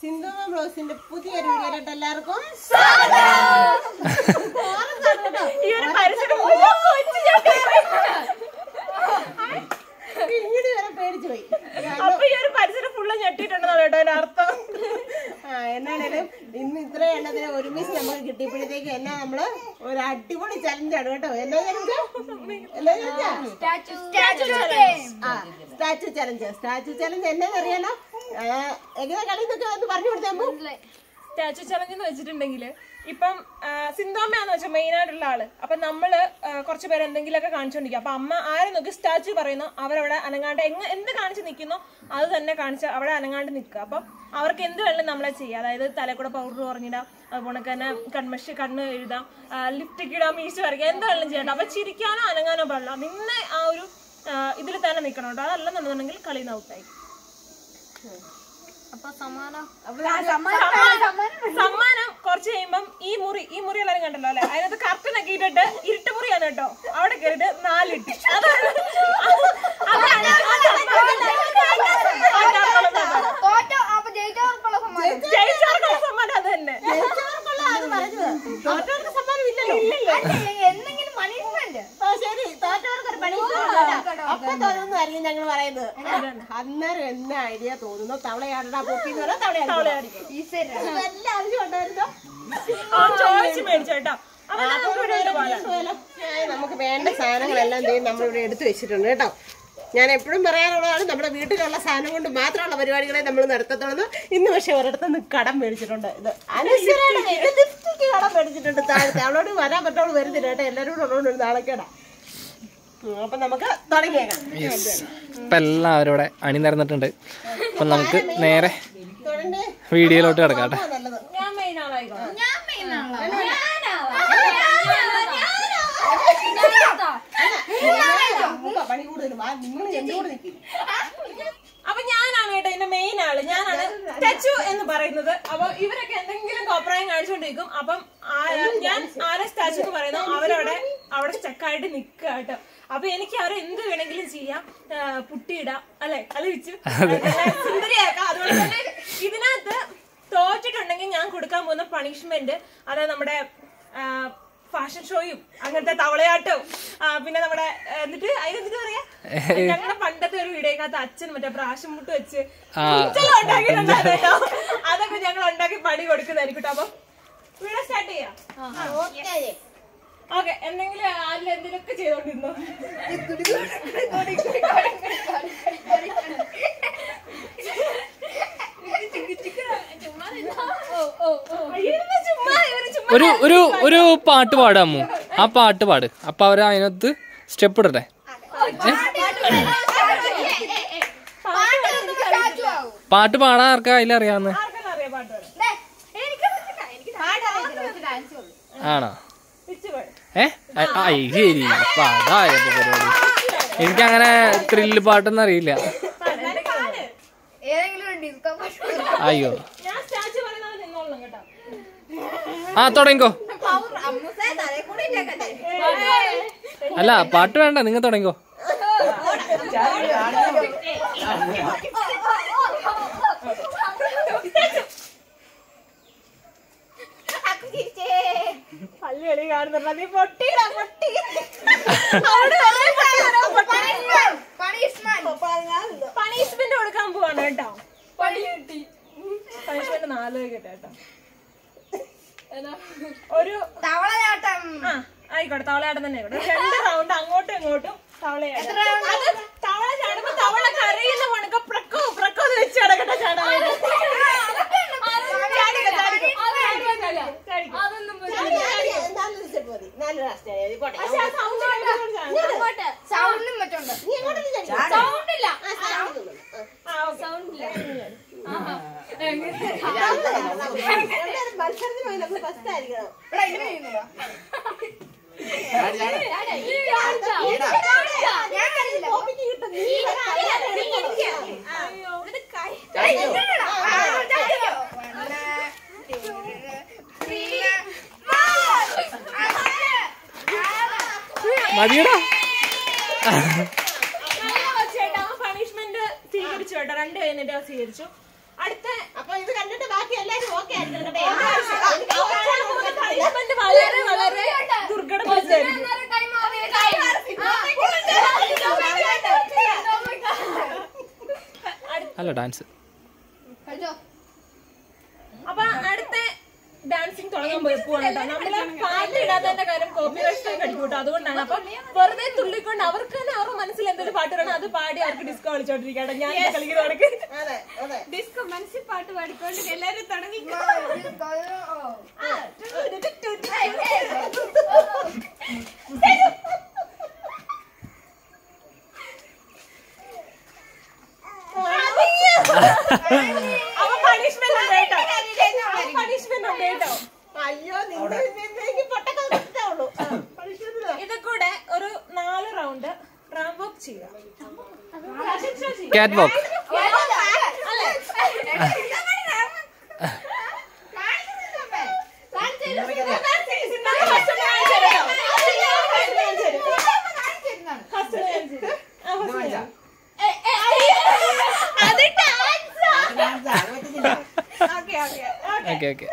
സിന്ധു ബ്ലൗസിന്റെ പുതിയൊരു വീഡിയോയിലോട്ട് എല്ലാവർക്കും ഈ ഒരു പരിസരം മുഴുവൻ കൊച്ചു ചക്കയായി. ഇങ്ങനെ വരെ പേടിച്ചു പോയി അപ്പൊ ഈ ഒരു പരിസരം ഫുള്ള് ഞെട്ടിട്ടുണ്ടെന്നാണ് കേട്ടോ അതിന്റെ അർത്ഥം ആ എന്നാണേലും ഇന്ന് ഇത്രയും എണ്ണത്തിന് ഒരുമിച്ച് നമുക്ക് കിട്ടിയപ്പോഴത്തേക്ക് എന്നാ നമ്മള് ഒരു അടിപൊളി ചലഞ്ചാണ് കേട്ടോ എന്നാ ചലഞ്ച് എന്നാ ചലഞ്ച് ആ സ്റ്റാച്ചു ചലഞ്ച് സ്റ്റാച്ചു ചലഞ്ച് എന്നാന്ന് അറിയാലോ ആ, എങ്ങനെ കളി എന്നൊക്കെ ഒന്ന് പറഞ്ഞു കൊടുത്തേ സ്റ്റാച്ചു ചലഞ്ച് എന്ന് വെച്ചിട്ടുണ്ടെങ്കിൽ ഇപ്പം ആ, സിന്തോമയാന്ന് വെച്ചാൽ മെയിൻ ആയിട്ടുള്ള ആള് അപ്പൊ നമ്മള് ആ, കുറച്ച് പേര് എന്തെങ്കിലുമൊക്കെ കാണിച്ചോണ്ടിരിക്കും അപ്പൊ അമ്മ ആരെ നോക്കി സ്റ്റാച്ചു പറയുന്നു അവരവിടെ അനങ്ങാണ്ട് എങ്ങ എന്ത് കാണിച്ച് നിൽക്കുന്നോ അത് തന്നെ കാണിച്ച് അവിടെ അനങ്ങാണ്ട് നിൽക്കുക അപ്പം അവർക്ക് എന്ത് വേണമെങ്കിലും നമ്മളെ ചെയ്യാം അതായത് തലക്കൂടെ പൗഡർ കുറഞ്ഞിടാം അതുപോലെ തന്നെ കൺമഷി കണ്ണ് എഴുതാം ലിപ്റ്റിക് ഇടാം മീശ വരയ്ക്കാം എന്ത് വേണമെങ്കിലും ചെയ്യണം അപ്പൊ ചിരിക്കാനോ അനങ്ങാനോ പാടില്ല നിന്നെ ആ ഒരു ഇതിൽ തന്നെ നിൽക്കണം കേട്ടോ അതല്ലെന്നുണ്ടെന്നുണ്ടെങ്കിൽ കളി ഔട്ടായി സമ്മാനം കുറച്ച് കഴിയുമ്പം ഈ മുറി ഈ മുറി എല്ലാവരും കണ്ടല്ലോ അല്ലെ അതിനകത്ത് കർട്ടൻ ഒക്കെ ഇട്ടിട്ട് ഇരുട്ട് മുറിയാണ് കേട്ടോ അവിടെ കയറിയിട്ട് നാലിട്ട് അതാണ് അതാണ് ജയിച്ചവർക്കുള്ള സമ്മാനം അത് തന്നെ ജയിച്ചവർക്കുള്ള അത് പറഞ്ഞത് തോറ്റവർക്ക് സമ്മാനം ഇല്ലല്ലോ ആ, ശരി തോറ്റവർക്ക് ഒരു പണി അപ്പൊ തോന്നുന്നതായിരിക്കും ഞങ്ങൾ പറയുന്നത് അന്നേരം എന്നാ ഐഡിയ തോന്നുന്നു തവളയാടടാ പൊക്കി എന്ന് പറഞ്ഞാൽ തവളയാടിക്കും ഇതെല്ലാം ആവശ്യം ഉണ്ടായിരുന്നോ അവൻ ചോദിച്ച് മേടിച്ചു കേട്ടോ അവൻ നമുക്ക് ഇവിടെ ഒരു പോലെ ഏയ് നമുക്ക് വേണ്ട സാധനങ്ങളെല്ലാം ദേ നമ്മളിവിടെ എടുത്തു വെച്ചിട്ടുണ്ട് കേട്ടോ ഞാൻ എപ്പോഴും പറയാനുള്ളതാണ് നമ്മുടെ വീട്ടിലുള്ള സാധനം കൊണ്ട് മാത്രമുള്ള പരിപാടികളെ നമ്മൾ നടത്തത്തുള്ളൂ ഇന്ന് പക്ഷെ ഒരിടത്ത് നിന്ന് കടം മേടിച്ചിട്ടുണ്ട് ഇത് അനുസരണ ലിപ്സ്റ്റിക്ക് കടം മേടിച്ചിട്ടുണ്ട് താഴത്തെ അവളോട് വരാൻ പറ്റോളൂ വരുന്നില്ല കേട്ടോ എല്ലാവരും കൂടെ ഉള്ളതുകൊണ്ട് നാളെക്കേടാ ഉം, അപ്പൊ നമുക്ക് തുടങ്ങിയേക്കാം ഇപ്പം എല്ലാവരും ഇവിടെ അണിനിരന്നിട്ടുണ്ട് അപ്പം നമുക്ക് നേരെ തുടങ്ങി വീഡിയോയിലോട്ട് കിടക്കാം കേട്ടോ നല്ലത് ഞാൻ മെയിൻ ആളായിക്കോട്ടെ നമുക്ക് പണി കൂടുതലും ആ നിങ്ങൾ എന്റെ കൂടെ നിൽക്കും അപ്പൊ ഞാനാണ് കേട്ടോ ഇതിന്റെ മെയിൻ ആള് ഞാനാണ് ടച്ചു എന്ന് പറയുന്നത് അപ്പൊ ഇവരൊക്കെ എന്തെങ്കിലും കോപ്രായം കാണിച്ചുകൊണ്ടിരിക്കും അപ്പം ആ- ഞാൻ ആരെ സ്റ്റാച്ചു എന്ന് പറയുന്നു അവരവിടെ അവിടെ സ്റ്റക്കായിട്ട് നിക്കുക കേട്ടോ അപ്പൊ എനിക്ക് അവരെ എന്ത് വേണമെങ്കിലും ചെയ്യാം ആ, പുട്ടിയിടാം അല്ലെ അല്ല വിച്ചു സുന്ദരിയാക്കാം അതുപോലെ തന്നെ ഇതിനകത്ത് തോറ്റിട്ടുണ്ടെങ്കിൽ ഞാൻ കൊടുക്കാൻ പോകുന്ന പണിഷ്മെന്റ് അതായത് നമ്മുടെ ഫാഷൻ ഷോയും അങ്ങനത്തെ തവളയാട്ടവും ആ, പിന്നെ നമ്മുടെ ആ, എന്നിട്ട് അതിനെന്തിട്ട് പറയാ ഞങ്ങളുടെ പണ്ടത്തെ ഒരു വീഡിയോക്കകത്ത് അച്ഛൻ മറ്റേ പ്രാശം മുട്ട് വെച്ച് കുഞ്ചെല്ലാം ഉണ്ടാക്കിയിട്ടുണ്ടായിരുന്നു കേട്ടോ. അതൊക്കെ ഞങ്ങൾ ഉണ്ടാക്കി പണി കൊടുക്കുന്നതായിരിക്കും കേട്ടോ. അപ്പം വീഡിയോ സ്റ്റാർട്ട് ചെയ്യാം ഓക്കെ എന്തെങ്കിലും ആരിൽ എന്തെങ്കിലുമൊക്കെ ചെയ്തോണ്ടിരുന്നോ ഇരുന്ന് ചുമ്മാ ഇവര് ചുമ്മാ ഒരു ഒരു ഒരു പാട്ട് പാടാമോ ആ പാട്ട് പാട് അപ്പൊ അവർ അതിനകത്ത് സ്റ്റെപ്പ് ഇടട്ടെ പാട്ട് പാടാൻ ആർക്കാ അതിലറിയാവുന്ന ആർക്കെല്ലാം അറിയാം പാട്ട് പാടാൻ? ആണോ പിച്ച് പാട്. ഏ ആ, ആ, ഈ ശരി അപ്പൊ അതായപ്പോ പരിപാടി എനിക്കങ്ങനെ ത്രില്ല് പാട്ടൊന്നും അറിയില്ല അയ്യോ ഞാൻ സ്റ്റാച്ചു പറയുന്നത് നിന്നോളണം കേട്ടോ ആ തുടങ്ങിക്കോ അല്ല പാട്ട് വേണ്ട നിങ്ങൾ തുടങ്ങിക്കോ പല്ല് കളി കാണുന്നുണ്ടോ നീ പൊട്ടിയിടാ പൊട്ടി പണിഷ്മെന്റ് കൊടുക്കാൻ പോവാണ് കേട്ടോ പണിഷ്മെന്റ് നാല് കേട്ടോ കേട്ടോ ഒരു ആ ആയിക്കോട്ടെ തവളയാട്ടം തന്നെ ആയിക്കോട്ടെ ഒരു രണ്ട് റൗണ്ട് അങ്ങോട്ടും ഇങ്ങോട്ടും തവളയാട്ടം അത് തവള ചാടുമ്പോ തവള കരയുന്ന പണക്ക പ്രക്കോ പ്രക്കോ എന്ന് വെച്ച് കിടക്കട്ടെ ചാടാനായിട്ട് ചാടിക്കോ, ചാടിക്കോ. ചാടിക്കോ. നാല് സ്റ്റെപ്പ് മതി നാല് ലാസ്റ്റ് ആയി പോട്ടെ പക്ഷെ ആ sound കേൾക്കുമ്പോൾ ചാടാം. സൗണ്ടും മറ്റുണ്ട് നീ എങ്ങോട്ടും സൗണ്ടില്ല ആ, okay. മത്സരത്തിന് പോയി നമ്മൾ ഫസ്റ്റ് ആയിരിക്കണം ഇവിടെ ഇങ്ങനെ ചെയ്യുന്നതാ ഞാൻ കണ്ടില്ല കോപ്പിക്ക് കിട്ടും നീ എങ്ങനെയാ? ആ, ചാടിക്കോ. One, two, three, four. മതിയടാ ചേട്ടാ പണിഷ്മെന്റ് സ്വീകരിച്ചു കേട്ടോ രണ്ട് കഴിഞ്ഞിട്ട് സ്വീകരിച്ചു അടുത്ത അപ്പൊ ഇത് കണ്ടിട്ട് ബാക്കി അല്ല ഡാൻസ് കളിച്ചോ അപ്പൊ അടുത്ത ഡാൻസിങ് തുടങ്ങാൻ പോയി പോവാണ് കേട്ടോ നമ്മള് പാട്ട് ഇടാത്തതിന്റെ കാര്യം കോപ്പിറൈറ്റ് അടിക്കും കേട്ടോ അതുകൊണ്ടാണ് അപ്പൊ വെറുതെ തുള്ളിക്കൊണ്ട് അവർക്ക് തന്നെ അവരുടെ മനസ്സിൽ എന്തൊരു പാട്ട് വേണം അത് പാടി അവർക്ക് ഡിസ്കോ കളിച്ചോണ്ടിരിക്കട്ടെ ഞാൻ ഇവിടെ കളിക്കുന്ന കണക്ക് അതെ അതെ ഡിസ്കോ മനസ്സിൽ പാട്ട് പാടിക്കൊണ്ട് എല്ലാരും തുടങ്ങി അപ്പൊ പണിഷ്മെന്റ് ഉണ്ട് കേട്ടോ പണിഷ്മെന്റ് ഉണ്ട് കേട്ടോ അയ്യോ നിന്റെ നിന്നേക്ക് പൊട്ടക്കം കിട്ടേ ഉള്ളൂ പഠിച്ചിട്ടില്ല ഇത് കൂടെ ഒരു നാല് റൗണ്ട് റാം വോക്ക് ചെയ്യുക കാറ്റ് വാക്ക് ഓക്കെ ഓക്കെ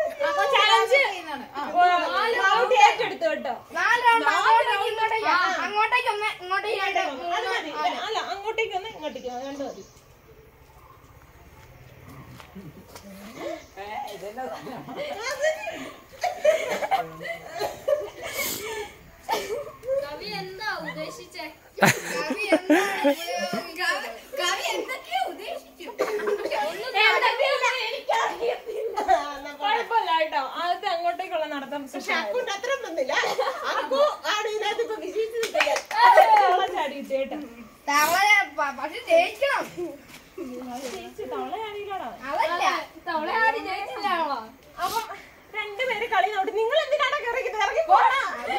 എടുത്തു കേട്ടോ അങ്ങോട്ടേക്ക് ഒന്ന് ഇങ്ങോട്ടേക്ക് രണ്ട് അത് മൂന്ന് മതി. അല്ല അങ്ങോട്ടേക്ക് ഒന്ന് ഇങ്ങോട്ടേക്ക് ഒന്ന് രണ്ടും മതി കവി എന്താ ഉദ്ദേശിച്ചേ കവി എന്താണ് കവി- കവി എന്തൊക്കെയോ ഉദ്ദേശിച്ചു കുഴപ്പമില്ല കേട്ടോ ആദ്യത്തെ അങ്ങോട്ടേക്കുള്ള നടത്തം പക്ഷെ അക്കുണ്ട് അത്ര വന്നില്ല അക്കു ആണ് ഇതിനകത്ത് ഇപ്പൊ വിജയിച്ചു നിൽക്കുക ചാടിയിട്ട് കേട്ടോ തവള പ- പക്ഷെ ജയിക്കണം ചേച്ചി തവള ചാടിയില്ലാടാ അതല്ല തവള ആടി ജയിച്ചില്ലാണോ അപ്പം രണ്ടുപേര് കളി നോട്ടി നിങ്ങൾ എന്തിനാണ് ഇറങ്ങിയത് ഇറങ്ങി പോടാ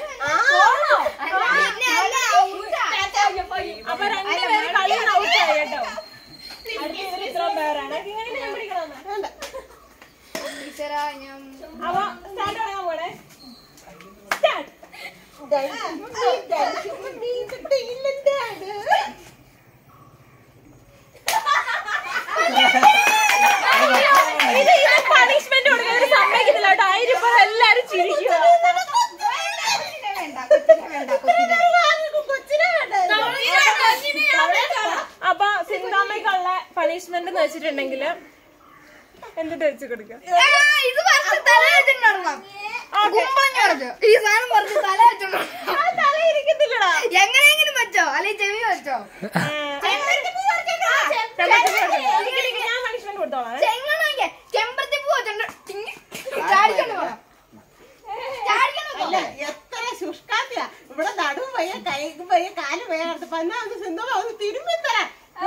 പിന്നെ അല്ല ഔട്ടാ. അപ്പൊ രണ്ടുപേര് കളി ഔട്ടായി കേട്ടോ അടുത്ത ഇതിൽ ഇത്രയും പേരാണ് ഇങ്ങനെ ഞാൻ പിടിക്കണമെന്ന് ടീച്ചറാ ഞാൻ അപ്പൊ സ്റ്റാർട്ട് തുടങ്ങാൻ പോണേ സ്റ്റാർട്ട് ഇത് ഇത് പണിഷ്മെന്റ് കൊടുക്കാൻ ഒരു സമ്മതിക്കത്തില്ല കേട്ടോ ആയിരം പേർ എല്ലാരും ചിരിക്കുക വേണ്ട കൊച്ചിനെ വേണ്ട കൊച്ചിനെ അപ്പൊ സിന്താമ്മയ്ക്കുള്ള പണിഷ്മെന്റ് എന്ന് വെച്ചിട്ടുണ്ടെങ്കിൽ എന്തിട്ട് വെച്ച് കൊടുക്കുക ആ, ഇത് പറഞ്ഞ് തല വെച്ചിട്ടുണ്ടായിരുന്നു കുമ്പളങ്ങ പറിച്ചോ ഈ സാധനം പറഞ്ഞ് തല വെച്ചിട്ടുണ്ടായിരുന്നു തല ഇരിക്കത്തില്ലടാ എങ്ങനെയെങ്കിലും വെച്ചോ അല്ലെങ്കിൽ ചെവി വെച്ചോ ഞാൻ പണിഷ്മെന്റ് കൊടുത്തോളാം ചെങ്ങണോങ്കെ ചെമ്പരത്തി പൂ വെച്ചോണ്ട് ടിങ് ചാടിക്കൊണ്ട് പോണം ചാടിക്കൊണ്ട് അല്ല പോണം എത്ര ശുഷ്കാത്തിയാ ഇവിടെ നടുവ് വയ്യ കൈക്കും വയ്യ കാലും വയ്യ അടുത്ത് പന്നാ ഒന്ന് സിന്ധു ഒന്ന് തിരുമ്പി തരാം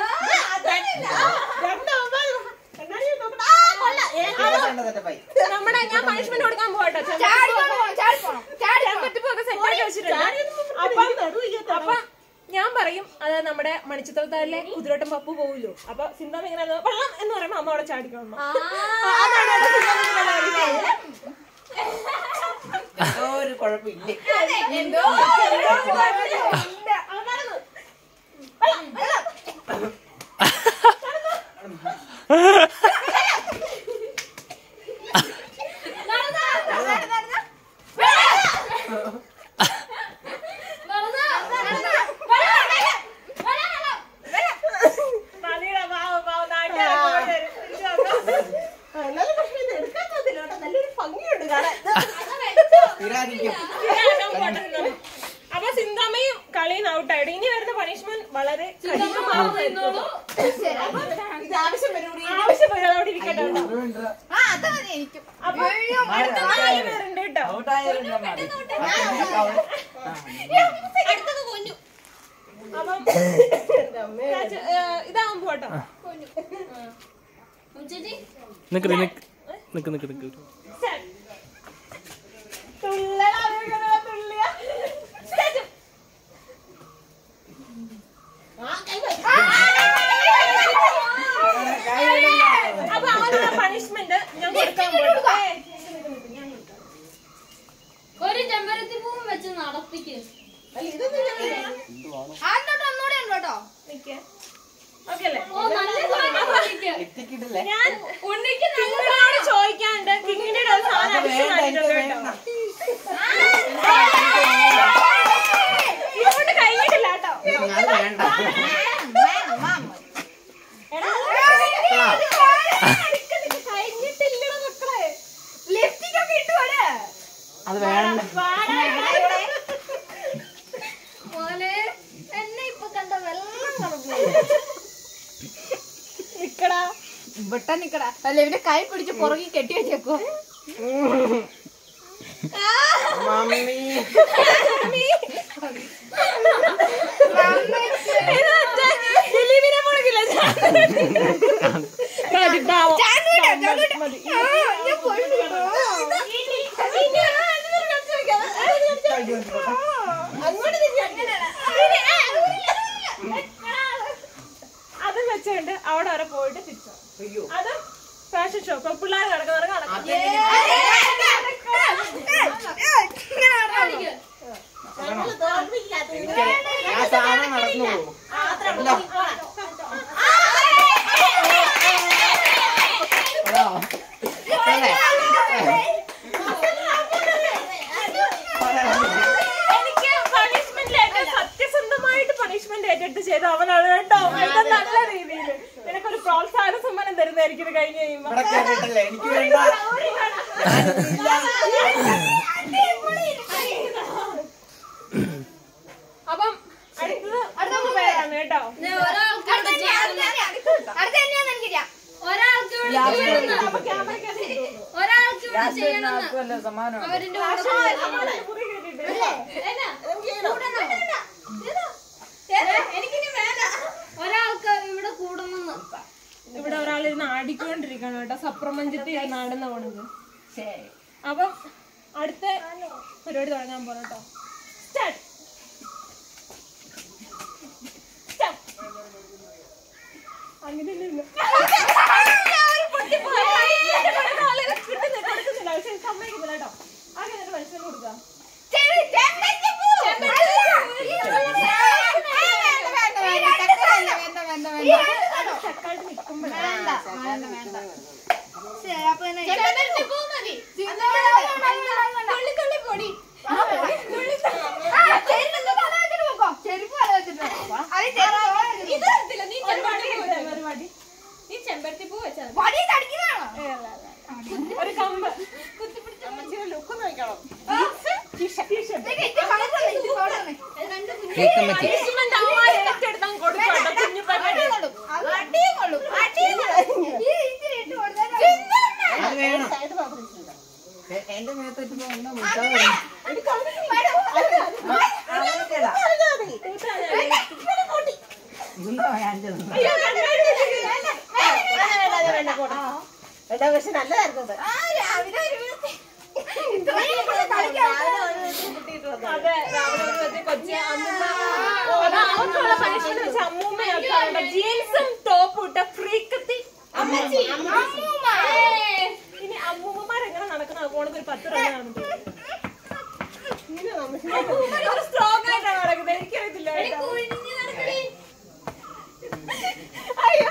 നമ്മുടെ ഞാൻ പണിഷ്മെന്റ് കൊടുക്കാൻ പോകട്ടോ ചാടിക്കൊണ്ട് പോണം ചാടിപ്പോണം ചാടിപ്പോണം ചെമ്പത്തിപ്പൊക്കെ സെറ്റ് ആക്കി വെച്ചിട്ടുണ്ട് അപ്പം അപ്പം ഞാൻ പറയും അത് നമ്മുടെ മണിച്ചിത്രത്താഴിലെ കുതിരോട്ടം പപ്പു പോവുമല്ലോ അപ്പൊ സിന്ധം ഇങ്ങനെ അത് വെള്ളം എന്ന് പറയുമ്പോ അമ്മ അവിടെ ചാടിക്കണം അതാണ് അവിടെ സിന്ധം ഇങ്ങനെ കളിക്കുന്നത്. ഒരു കുഴപ്പമില്ല എന്തോ ഇല്ല, അതാണ്. മതിയെടാ, പാവം, പാവം, നാട്ടുകാരൊക്കെ ഓടി വരും. ഇത് നോക്കാം. എന്നാലും പക്ഷെ ഇത് എടുക്കാൻ തോന്നില്ല കേട്ടോ നല്ലൊരു ഭംഗിയുണ്ട് കാണാൻ അപ്പൊ സിന്താമയും കളിയിൽ ഔട്ടായിട്ട് ഇനി വരുന്ന പണിഷ്മെന്റ് വളരെ കഠിനമാവുന്നതായിരിക്കും. ഇത് ആവശ്യം വരും ആവശ്യമില്ല അവിടെ ഇരിക്കട്ടെ കേട്ടോ. ആ അത് മതി എനിക്കും അപ്പൊ അടുത്ത നാല് പേരുണ്ട് കേട്ടോ അപ്പം ചാച്ച- ഏ, ഇതാവാൻ പോട്ടോ നിക്ക് നിക്ക് നിക്ക് നിക്ക് നിക്ക് തുള്ളലാ, തുള്ളലാ, തുള്ളിയാ. ചാച്ച. അപ്പൊ അവനുള്ള പണിഷ്മെന്റ് ഞാൻ കൊടുക്കാൻ പോട്ടോ ഒരു ചെമ്പരത്തി പൂവും വെച്ച് നടത്തിക്ക് ആദ്യം ഒന്നുകൂടെ ഉണ്ട് കേട്ടോ നിക്ക്. ഓക്കേ അല്ലേ? ഓ നല്ല സാധനം നടത്തിക്ക്. ഞാൻ ഉണ്ണിക്ക് നിങ്ങളോട് ചോദിക്കാണ്ട് കിങ്ങിന്റെ ഒരു സാധനം അടിച്ചു മാറ്റിയിട്ടുണ്ട് കേട്ടോ ഇതുകൊണ്ട് കഴിഞ്ഞിട്ടില്ല കേട്ടോ എടാ, അത് വേണ്ട മോനെ എന്നെ ഇപ്പൊ കണ്ട വെള്ളം കളഞ്ഞു നിക്കടാ ഇവിടെ നിക്കടാ അല്ല ഇവന്റെ കൈ പിടിച്ച് പുറകെ കെട്ടി വെച്ചേക്കോ മമ്മി ദിലീപിനെ മുളകില്ല അത് വെച്ചുകൊണ്ട് അവിടെ വരെ പോയിട്ട് തിരിച്ചു അത് ഫാഷൻ ഷോ ഇപ്പൊ പിള്ളേർ കിടക്കുന്നവർക്ക് നടക്കും ആ സാധനം നടന്നു പോകും എനിക്ക് പണിഷ്മെന്റ് സത്യസന്ധമായിട്ട് പണിഷ്മെന്റ് ഏറ്റെടുത്ത് ചെയ്ത് അവനാണ് കേട്ടോ ഇത് നല്ല രീതിയിൽ നിനക്കൊരു പ്രോത്സാഹന സമ്മാനം തരുന്നതായിരിക്കും ഇത് കഴിഞ്ഞ് കഴിയുമ്പോ ഇവിടെ കേട്ടിട്ടില്ല എനിക്ക് വേണ്ട അപ്പം അടുത്തത് അടുത്ത പേരാണ് കേട്ടോ ഒരാൾക്ക് ഇവിടെ ചെയ്യണം. ഒരാൾക്ക് ഇവിടെ ചെയ്യണം. അപ്പൊ ക്യാമറയ്ക്കകത്ത് ഇട്ടു. ഒരാൾക്ക് ഇവിടെ ചെയ്യണം സമ്മാനം അവരിന്റെ കൂടെ നമ്മള് കുറി കേട്ടിട്ട്. ഒരാൾക്ക് ഇവിടെ കൂടണമെന്ന് ഇവിടെ ഒരാൾ ഇരുന്ന് ആടിക്കൊണ്ടിരിക്കണം കേട്ടോ സപ്രമഞ്ചത്തിൽ ഇരുന്ന് ആടുന്ന പോണത് അപ്പം അടുത്ത പരിപാടി തുടങ്ങാൻ പോണം കേട്ടോ സ്റ്റാർട്ട് അങ്ങനെ നിന്ന്. കിട്ടുന്നില്ല, കൊടുക്കുന്നില്ല. പക്ഷെ സമ്മതിക്കുന്നില്ല കേട്ടോ ആകെ എന്നിട്ട് മനുഷ്യന് കൊടുക്കുക ചക്കായിട്ട് നിൽക്കുമ്പോഴാണ് പരിപാടി നീ ചെമ്പരത്തി പൂ വെച്ചാൽ ഒരു കമ്പ് അമ്മച്ചിയുടെ ലുക്ക് നോക്കണം പണിഷ്മെന്റ് അമ്മ ഏറ്റെടുത്താൻ കൊടുക്കാം കുഞ്ഞു പരിപാടി അത് വേണം സൈഡ് മാത്രം ഇട്ടിട്ടുണ്ടോ? എ- എന്റെ മേത്തിട്ട് പോകുന്ന എടാ പക്ഷെ നല്ലതായിരുന്നു അത്. അതെ രാവിലെ ഒരു ദിവസം കൊച്ചി അമ്മൂമ്മ അതാ അവർക്കുള്ള പണിഷ്മെന്റ് വെച്ച അമ്മൂമ്മയൊക്കെ ജീൻസും ടോപ്പും ഇട്ട ഫ്രീക്കത്തി ഇനി അമ്മൂമ്മമാരെങ്ങനെ നടക്കുന്ന പോണത് ഒരു പത്ത് രൂപ കാണുന്നു ഒരു സ്ട്രോങ് ആയിട്ടാണ് നടക്കുന്നത് എനിക്കറിയത്തില്ല കേട്ടോ. അയ്യോ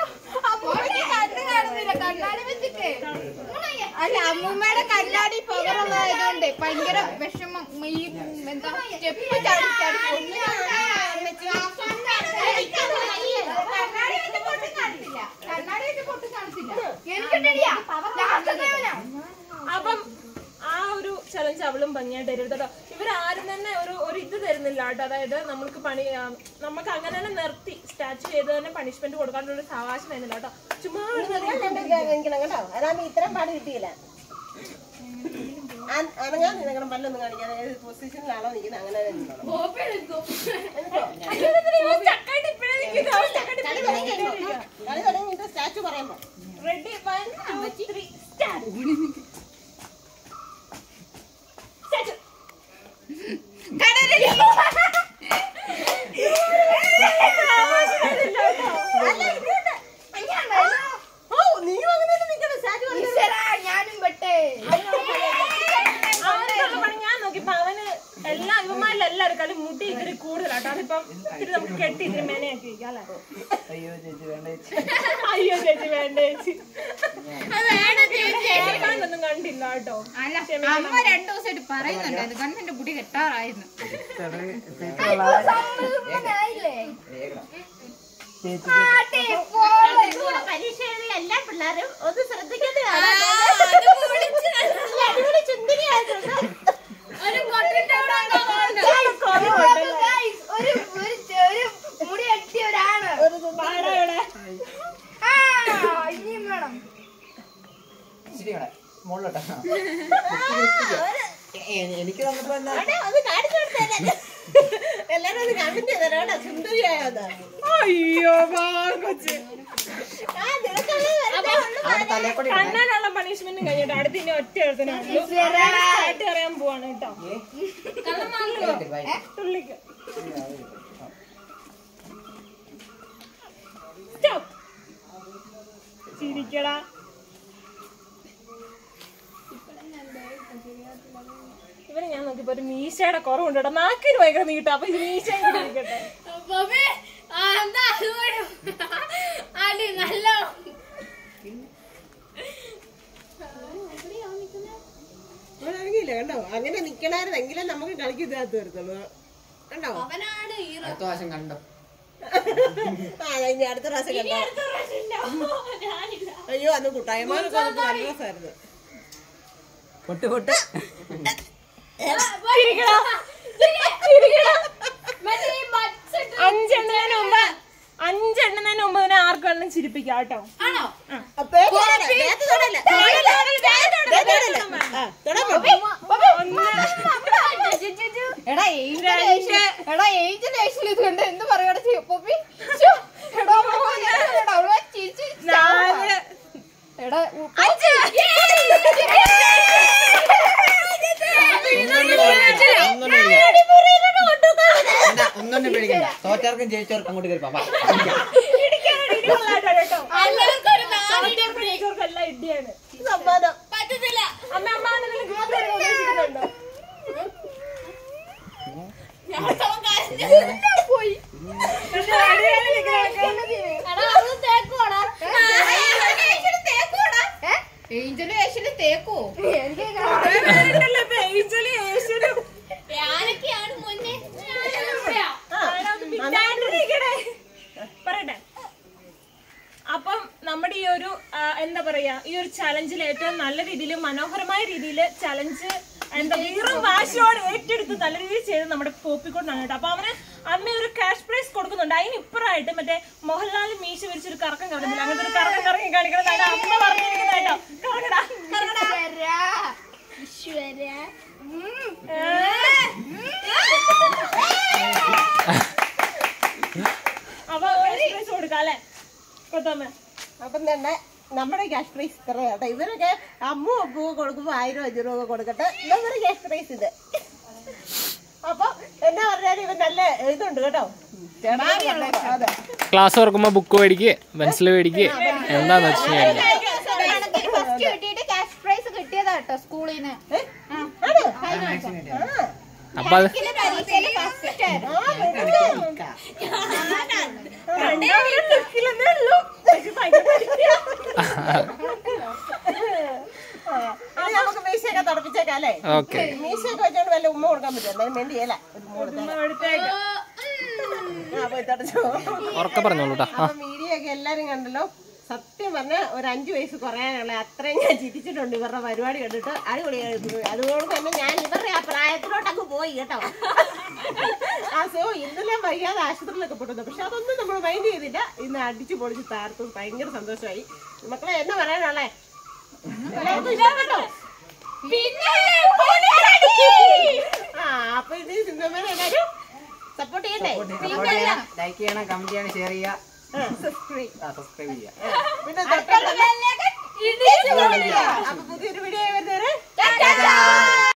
അല്ല അമ്മൂമ്മയുടെ കല്ലാടി പവറുള്ളതായതുകൊണ്ട് ഭയങ്കര വിഷമം ഈ എന്താ സ്റ്റെപ്പ് ചാടി ചാടി കണ്ണാടി വെച്ച് പൊട്ടി കാണത്തില്ല കണ്ണാടി വെച്ച് പൊട്ടി കാണത്തില്ല എനിക്കിട്ടില്ല അപ്പം ആ ഒരു ചലഞ്ച് അവളും ഭംഗിയായിട്ട് തരും കേട്ടോ ഇവരാരും തന്നെ ഒരു ഒരു ഇത് തരുന്നില്ല കേട്ടോ അതായത് നമ്മൾക്ക് പണി ആ, നമുക്ക് അങ്ങനെ തന്നെ നിർത്തി സ്റ്റാച്ചു ചെയ്ത് തന്നെ പണിഷ്മെന്റ് കൊടുക്കാനുള്ള ഒരു സാവകാശം തരുന്നില്ല കേട്ടോ ചുമ്മാ ഒരു കാണിക്കണം കേട്ടോ അതാകുമ്പോ ഇത്രയും പാട് കിട്ടിയില്ല അനങ്ങാൻ നിങ്ങളുടെ പല്ലൊന്നും കാണിക്കാതെ ഏത് പൊസിഷനിലാണോ നിൽക്കുന്നത് അങ്ങനെ തന്നെ നിന്നോളൂ. ചക്കായിട്ട് ഇപ്പഴേ നിൽക്കുന്നു. അവൾ ചക്കായിട്ട് കളി ഇപ്പഴേ തുടങ്ങിയിട്ടോ? നിൽക്കുന്നു. കളി തുടങ്ങിയിട്ട് സ്റ്റാച്ചു പറയുമ്പോ Ready, one, two, three, start. Start. ഓ നീ അങ്ങനെ നിൽക്കണം സ്റ്റാച്ചു ഞാനും പെട്ടേ അവനുള്ള പണി ഞാൻ നോക്കിയപ്പോ അവന് എല്ലാ ഇവന്മാരിലെല്ലാവരും കളി മുട്ടി ഇത്തിരി കൂടുതലാട്ടോ അതിപ്പം ഇത്തിരി നമുക്ക് കെട്ടി ഇത്തിരി മെനയാക്കി വെക്കാം അല്ലേ അയ്യോ ചേച്ചി വേണ്ട ചേച്ചി അയ്യോ ചേച്ചി വേണ്ട ചേച്ചി കേൾക്കാനൊന്നും കണ്ടില്ല കേട്ടോ അല്ല അമ്മ രണ്ടു ദിവസമായിട്ട് പറയുന്നുണ്ട് അത് കണ്ണിന്റെ മുടി കെട്ടാറായിരുന്നു ചെറിയ ചേച്ചി പരീക്ഷ എഴുതിയ എല്ലാ പിള്ളേരും ഒന്ന് ശ്രദ്ധിക്കേണ്ടതാണ് ഇച്ചിരി കൂടെ മുകളിലോട്ട് എനിക്ക് തന്നപ്പോ എന്താ അവിടെ ഒന്ന് കാണിച്ചു കൊടുത്തേരെ. എല്ലാരും ഒന്ന് കമന്റ് ചെയ്തേരെ കേട്ടോ സുന്ദരിയായത് അയ്യോ കൊച്ച് ആ നിനക്കുള്ളത് വരട്ടെ. അവിടെ തലേക്കൂടി ഇടണേ. കണ്ണാനുള്ള പണിഷ്മെന്റും കഴിഞ്ഞിട്ട് അടുത്ത് ഇനി ഒറ്റ എഴുത്തിനേ ഉള്ളൂ ആയിട്ട് അറിയാൻ പോവാണ് കേട്ടോ കേട്ട് ബൈ. തുള്ളിക്ക് സ്റ്റോപ്പ് ചിരിക്കടാ ഇവര് ഞാൻ നോക്കിയപ്പോ ഒരു മീശയുടെ കുറവുണ്ട് കേട്ടോ നാക്കിന് ഭയങ്കര നീട്ടാ അപ്പൊ ഇത് മീശയും കൂടി ഇരിക്കട്ടെ ബോബി, ആ, എന്താ അതുപോലെ? അടി നല്ല അവൻ ഇറങ്ങിയില്ല കണ്ടോ അങ്ങനെ നിക്കണായിരുന്നെങ്കിലും നമുക്ക് കളിക്ക് ഇതിനകത്ത് വരുത്തുള്ളൂ കണ്ടോ അവനാണ് ഹീറോ അടുത്ത പ്രാവശ്യം കണ്ടോ ആ ഇനി അടുത്ത പ്രാവശ്യം കണ്ടോ അയ്യോ അന്ന് കുട്ടായമാരൊക്കെ വന്നിട്ട് നല്ല രസമായിരുന്നു പൊട്ട് പൊട്ട് ചിരിക്കടാ ചിരിക്കടാ മറ്റേ ഈ മത്സ്യം അഞ്ചെണ്ണതിന് മുമ്പ് അഞ്ചെണ്ണതിന് മുമ്പ് ഇതിനെ ആർക്കും വേണം ചിരിപ്പിക്കാം കേട്ടോ ആണോ അപ്പൊ ദേഹത്ത് തൊടല്ല. ദേഹത്ത് തൊടല്ല. ആ, തൊടാൻ പോ. ഒന്ന് എടാ ഏഞ്ചൽ ഏഷ്യൽ എടാ ഏഞ്ചൽ ഏഷ്യൽ ഇത് കണ്ട് എന്ത് പറയണ പൊപ്പി ശ്ശോ, എടാ മോനെ, എടാ അവളെ ചിരിച്ച് നാല് എടാ ഉ- ഒന്നും പേടിക്കണ്ട തോറ്റവർക്കും ജയിച്ചവർക്കും അങ്ങോട്ട് കയറി പാപ്പാ ഇടിക്കാനാണ് ഇടി കൊള്ളാട്ടോ കേട്ടോ എല്ലാവർക്കും ഒരു നാല് ജയിച്ചവർക്കെല്ലാം ഇടിയാണ് സമ്മാനം പറ്റത്തില്ല അമ്മ അമ്മ എന്തെങ്കിലും gift തരാൻ ഉദ്ദേശിക്കുന്നുണ്ടോ പക്ഷേ അടിയാണ് നിൽക്കുന്നത് എടാ അവള് തേക്കുവാടാ ഏഞ്ചൽ ഏഷ്യൽ തേക്കോ എനിക്ക് ഞാനൊക്കെയാണ് മുന്നേ പറയട്ടെ അപ്പം നമ്മുടെ ഈ ഒരു ആ, എന്താ പറയാ ഈ ഒരു ചലഞ്ചിൽ ഏറ്റവും നല്ല രീതിയിൽ മനോഹരമായ രീതിയിൽ ചലഞ്ച് എന്താ വീറും വാശിയോട് ഏറ്റെടുത്ത് നല്ല രീതിയിൽ ചെയ്ത് നമ്മുടെ പോപ്പിക്കൊണ്ടാണ് കേട്ടോ അപ്പൊ അവന് അമ്മ ഒരു ക്യാഷ് പ്രൈസ് കൊടുക്കുന്നുണ്ട് അതിന് ഇപ്പറായിട്ട് മറ്റേ മോഹൻലാൽ മീശ വിരിച്ചൊരു കറക്കം കറങ്ങുന്നില്ല അങ്ങനത്തെ ഒരു കറക്കം കറങ്ങി കാണിക്കണമെന്നാണ് അമ്മ പറഞ്ഞിരിക്കുന്നത് കേട്ടോ കറങ്ങടാ കറങ്ങടാ അപ്പൊ ക്യാഷ് പ്രൈസ് കൊടുക്കാം അല്ലേ കൊടുത്തമ്മ അപ്പം തന്നെ നമ്മുടെ ക്യാഷ് പ്രൈസ് ഇത്ര കേട്ടോ ഇവരൊക്കെ അമ്മു അപ്പു കൊടുക്കുമ്പോ ആയിരം അഞ്ഞൂറ് രൂപ കൊടുക്കട്ടെ നമ്മുടെ ക്യാഷ് പ്രൈസ് ഇത് അപ്പൊ എന്നാ പറഞ്ഞാലും ഇവൻ നല്ല ഇതുണ്ട് കേട്ടോ അതെ ക്ലാസ് തുറക്കുമ്പോ ബുക്ക് മേടിക്കുക പെൻസിൽ മേടിക്കുക എന്താന്ന് വെച്ച് കഴിഞ്ഞാൽ ഫസ്റ്റ് കിട്ടിയിട്ട് ക്യാഷ് പ്രൈസ് കിട്ടിയതാ കേട്ടോ സ്കൂളിൽ നിന്ന് അപ്പൊ അത് പരീക്ഷയില് ഫസ്റ്റ് ആയിരുന്നു രണ്ടാമത് ലുക്കിലെന്നേ ഉള്ളൂ പക്ഷെ ഭയങ്കര പഠിക്കുക. അത് നമുക്ക് മീശയൊക്കെ തുടപ്പിച്ചേക്കാം അല്ലേ ഓക്കെ മീശയൊക്കെ വെച്ചോണ്ട് വല്ല ഉമ്മ കൊടുക്കാൻ പറ്റും എന്തായാലും വേണ്ടിയല്ല ഒരു ഉമ്മ കൊടുത്തേക്കാം എടുത്തേക്ക്. ആ പോയി തുടച്ചോ ഉറക്കെ പറഞ്ഞോളൂ കേട്ടോ അപ്പൊ മീഡിയ ഒക്കെ എല്ലാരും കണ്ടല്ലോ സത്യം പറഞ്ഞ ഒരു അഞ്ചു വയസ്സ് കുറയാനുള്ള അത്രയും ഞാൻ ചിരിച്ചിട്ടുണ്ട് ഇവരുടെ പരിപാടി കണ്ടിട്ട് അടിപൊളിയായിരുന്നു അതുകൊണ്ട് തന്നെ ഞാൻ ഇവരുടെ ആ പ്രായത്തിലോട്ട് അങ്ങ് പോയി കേട്ടോ ആ സോ ഇന്നലെ വൈകാതെ ആശുപത്രിയിലൊക്കെ പെട്ടത് പക്ഷെ അതൊന്നും നമ്മൾ മൈൻഡ് ചെയ്തില്ല ഇന്ന് അടിച്ചു പൊളിച്ച് താർത്തു ഭയങ്കര സന്തോഷമായി മക്കളെ എന്നാ പറയാനുള്ളേ എല്ലാവർക്കും ഇഷ്ടപ്പെട്ടോ ആ അപ്പൊ ഇത് സിന്ധുമേനെ എല്ലാരും സപ്പോർട്ട് ചെയ്യണ്ടേ ലൈക്ക് ചെയ്യണം കമന്റ് ചെയ്യണം ഷെയർ ചെയ്യുക സബ്സ്ക്രൈബ് സബ്സ്ക്രൈബ് ചെയ്യുക പിന്നെ തൊട്ടുള്ള അപ്പൊ പുതിയൊരു വീഡിയോ വരുന്നവരെ